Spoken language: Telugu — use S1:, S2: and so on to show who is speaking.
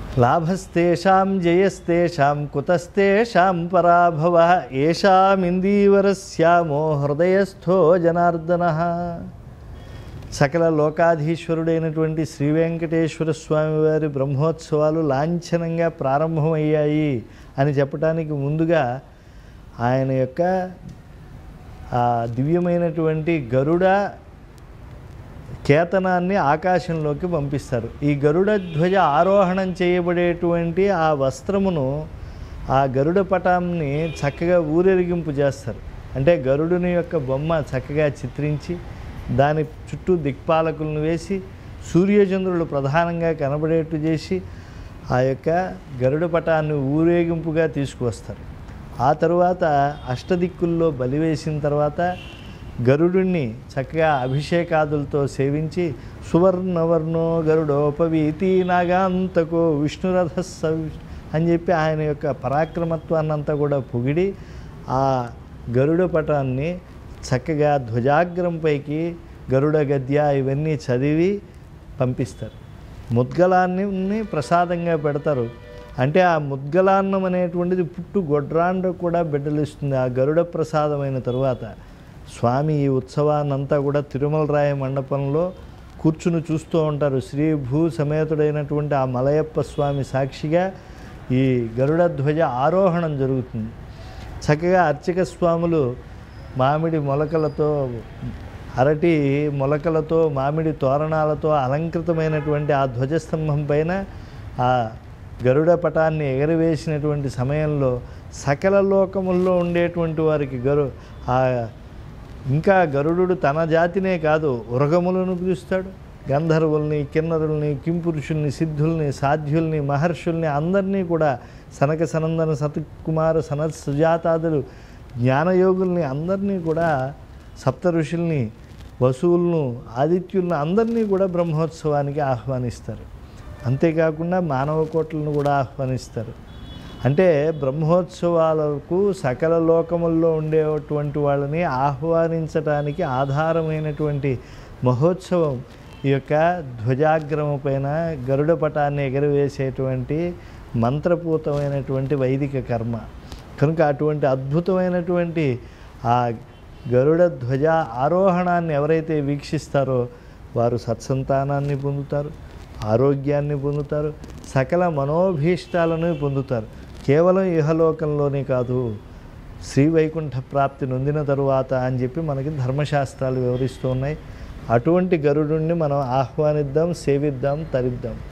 S1: లాభస్తేషాం జయస్తేషాం కుతస్తేషాం పరాభవ ఏషామిందీవరస్యామో హృదయస్థో జనార్దన సకల లోకాధీశ్వరుడైనటువంటి శ్రీ వెంకటేశ్వర స్వామి వారి బ్రహ్మోత్సవాలు లాంఛనంగా ప్రారంభమయ్యాయి అని చెప్పడానికి ముందుగా ఆయన యొక్క ఆ దివ్యమైనటువంటి గరుడ కేతనాన్ని ఆకాశంలోకి పంపిస్తారు ఈ గరుడ ధ్వజ ఆరోహణం చేయబడేటువంటి ఆ వస్త్రమును ఆ గరుడ పటాన్ని చక్కగా ఊరేగింపు చేస్తారు అంటే గరుడుని యొక్క బొమ్మ చక్కగా చిత్రించి దాని చుట్టూ దిక్పాలకులను వేసి సూర్యచంద్రులు ప్రధానంగా కనబడేట్టు చేసి ఆ యొక్క గరుడ పటాన్ని ఊరేగింపుగా తీసుకువస్తారు ఆ తరువాత అష్టదిక్కుల్లో బలివేసిన తర్వాత గరుడుణ్ణి చక్కగా అభిషేకాదులతో సేవించి సువర్ణవర్ణో గరుడోపవీతి నాగాంతకో విష్ణురథ సవి అని చెప్పి ఆయన యొక్క పరాక్రమత్వాన్నంతా కూడా పొగిడి ఆ గరుడ పటాన్ని చక్కగా ధ్వజాగ్రంపైకి గరుడ గద్య ఇవన్నీ చదివి పంపిస్తారు ముద్గలాన్ని ప్రసాదంగా పెడతారు అంటే ఆ ముద్గలాన్నం అనేటువంటిది పుట్టు గొడ్రాండ కూడా బిడ్డలిస్తుంది ఆ గరుడ ప్రసాదమైన తరువాత స్వామి ఈ ఉత్సవాన్నంతా కూడా తిరుమల రాయ మండపంలో కూర్చుని చూస్తూ ఉంటారు శ్రీ భూ సమేతుడైనటువంటి ఆ మలయప్ప స్వామి సాక్షిగా ఈ గరుడ ధ్వజ ఆరోహణం జరుగుతుంది చక్కగా అర్చక స్వాములు మామిడి మొలకలతో అరటి మొలకలతో మామిడి తోరణాలతో అలంకృతమైనటువంటి ఆ ధ్వజస్తంభం పైన ఆ గరుడ పటాన్ని ఎగరవేసినటువంటి సమయంలో సకల లోకముల్లో ఉండేటువంటి వారికి గరు ఆ ఇంకా గరుడు తన జాతినే కాదు ఉరగములను పిలుస్తాడు గంధర్వుల్ని కిన్నరుల్ని కింపురుషుల్ని సిద్ధుల్ని సాధ్యుల్ని మహర్షుల్ని అందరినీ కూడా సనక సనందన సతకుమార సనత్ సుజాతాదులు జ్ఞానయోగుల్ని అందరినీ కూడా సప్త ఋషుల్ని వసువులను ఆదిత్యులను అందరినీ కూడా బ్రహ్మోత్సవానికి ఆహ్వానిస్తారు అంతేకాకుండా మానవ కోట్లను కూడా ఆహ్వానిస్తారు అంటే బ్రహ్మోత్సవాలకు సకల లోకముల్లో ఉండేటువంటి వాళ్ళని ఆహ్వానించడానికి ఆధారమైనటువంటి మహోత్సవం ఈ యొక్క ధ్వజాగ్రమ పైన గరుడ పటాన్ని ఎగరవేసేటువంటి మంత్రపూతమైనటువంటి వైదిక కర్మ కనుక అటువంటి అద్భుతమైనటువంటి ఆ గరుడ ధ్వజ ఆరోహణాన్ని ఎవరైతే వీక్షిస్తారో వారు సత్సంతానాన్ని పొందుతారు ఆరోగ్యాన్ని పొందుతారు సకల మనోభీష్టాలను పొందుతారు కేవలం ఇహలోకంలోనే కాదు శ్రీ వైకుంఠ ప్రాప్తి నొందిన తరువాత అని చెప్పి మనకి ధర్మశాస్త్రాలు వివరిస్తూ ఉన్నాయి అటువంటి గరుడుని మనం ఆహ్వానిద్దాం సేవిద్దాం తరిద్దాం